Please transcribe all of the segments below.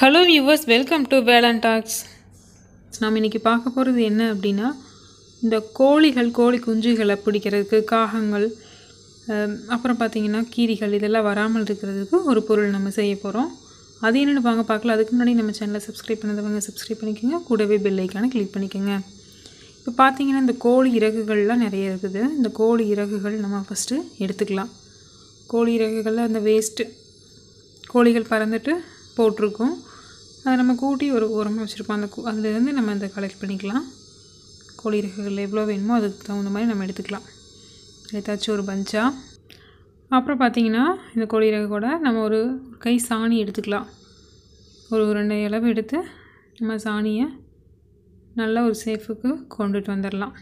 hello viewers welcome to Velan talks நாம் இன்றைக்கி பார்க்க போகிறது என்ன அப்படின்னா இந்த கோழிகள் கோழி குஞ்சுகளை பிடிக்கிறதுக்கு காகங்கள் அம், அப்புறம் பார்த்திங்கன்னா கீரிகள் இதெல்லாம் வராமல் இருக்கிறதுக்கு ஒரு பொருள் நம்ம செய்ய போகிறோம் அது என்னென்னு வாங்க பார்க்கலாம் அதுக்கு முன்னாடி நம்ம சேனலை சப்ஸ்கிரைப் பண்ணதவங்க சப்ஸ்கிரைப் பண்ணிக்கோங்க கூடவே பெல் ஐக்கானை கிளிக் பண்ணிக்கோங்க இப்போ பார்த்தீங்கன்னா இந்த கோழி இறகுகள்லாம் நிறைய இருக்குது இந்த கோழி இறகுகள் நம்ம ஃபஸ்ட்டு எடுத்துக்கலாம் கோழி இறகுகளில் அந்த வேஸ்ட்டு கோழிகள் பறந்துட்டு போட்டிருக்கோம் அதை நம்ம கூட்டி ஒரு ஓரமாக வச்சுருப்போம் அந்த கு- அதுலேருந்து நம்ம இந்த கலெக்ட் பண்ணிக்கலாம் கோழி இறகுகள் எவ்வளோ வேணுமோ அதுக்கு தகுந்த மாதிரி நம்ம எடுத்துக்கலாம் ஏதாச்சும் ஒரு பஞ்சா அப்புறம் பார்த்தீங்கன்னா இந்த கோழி இறகு கூட நம்ம ஒரு கை சாணி எடுத்துக்கலாம் ஒரு ரெண்டு இளவு எடுத்து நம்ம சாணியை நல்ல ஒரு சேஃபுக்கு கொண்டுட்டு வந்துடலாம்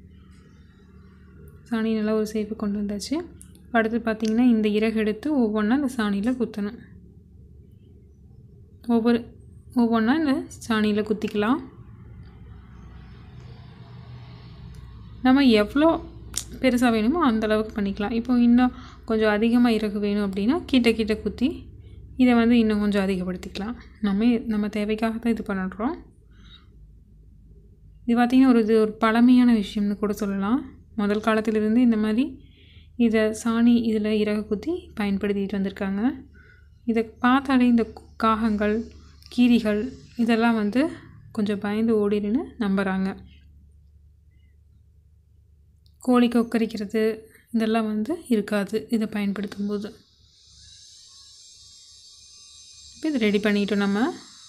சாணி நல்லா ஒரு சேஃபுக்கு கொண்டு வந்தாச்சு அடுத்து பார்த்திங்கன்னா இந்த இறகு எடுத்து ஒவ்வொன்றா இந்த சாணியில் குத்தணும் ஒவ்வொரு ஒவ்வொன்றா இந்த சாணியில் குத்திக்கலாம் நம்ம எவ்வளோ பெருசாக வேணுமோ அந்த அளவுக்கு பண்ணிக்கலாம் இப்போ இன்னும் கொஞ்சம் அதிகமாக இறகு வேணும் அப்படின்னா கிட்ட கிட்ட குத்தி இதை வந்து இன்னும் கொஞ்சம் அதிகப்படுத்திக்கலாம் நம்ம நம்ம தேவைக்காக தான் இது பண்ணுறோம் இது பார்த்திங்கன்னா ஒரு இது ஒரு பழமையான விஷயம்னு கூட சொல்லலாம் முதல் காலத்திலிருந்து இந்த மாதிரி இதை சாணி இதில் இறகு குத்தி பயன்படுத்திட்டு வந்திருக்காங்க இதை பார்த்தாலே இந்த கு- காகங்கள் கீரிகள் இதெல்லாம் வந்து கொஞ்சம் பயந்து ஓடிடுன்னு நம்புகிறாங்க கோழி கொக்கரிக்கிறது இதெல்லாம் வந்து இருக்காது இதை பயன்படுத்தும் போது இப்போ இது ரெடி பண்ணிட்டோம் நம்ம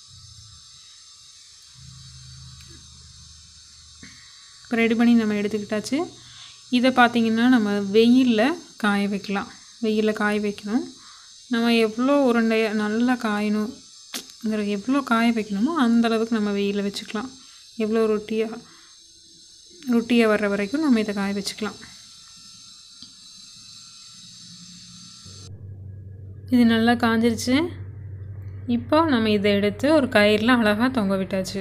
இப்போ ரெடி பண்ணி நம்ம எடுத்துக்கிட்டாச்சு இதை பார்த்திங்கன்னா நம்ம வெயிலில் காய வைக்கலாம் வெயிலில் காய வைக்கணும் நம்ம எவ்வளோ உருண்டைய நல்லா காயணும் இந்த எவ்வளோ காய வைக்கணுமோ அந்த அளவுக்கு நம்ம வெயிலில் வச்சுக்கலாம் எவ்வளோ ரொட்டியாக ரொட்டியாக வர்ற வரைக்கும் நம்ம இதை காய வச்சுக்கலாம் இது நல்லா காஞ்சிருச்சு இப்போ நம்ம இதை எடுத்து ஒரு கயிறில் அழகாக தொங்க விட்டாச்சு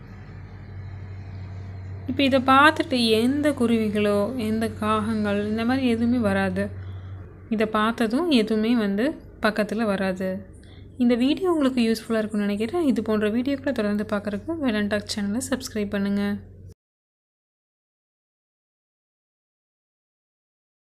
இப்போ இதை பார்த்துட்டு எந்த குருவிகளோ எந்த காகங்கள் இந்த மாதிரி எதுவுமே வராது இதை பார்த்ததும் எதுவுமே வந்து பக்கத்தில் வராது இந்த வீடியோ உங்களுக்கு யூஸ்ஃபுல்லாக இருக்கும்னு நினைக்கிறேன் இது போன்ற வீடியோக்களை தொடர்ந்து பார்க்குறதுக்கு வேலண்டாக் சேனலை சப்ஸ்கிரைப் பண்ணுங்கள்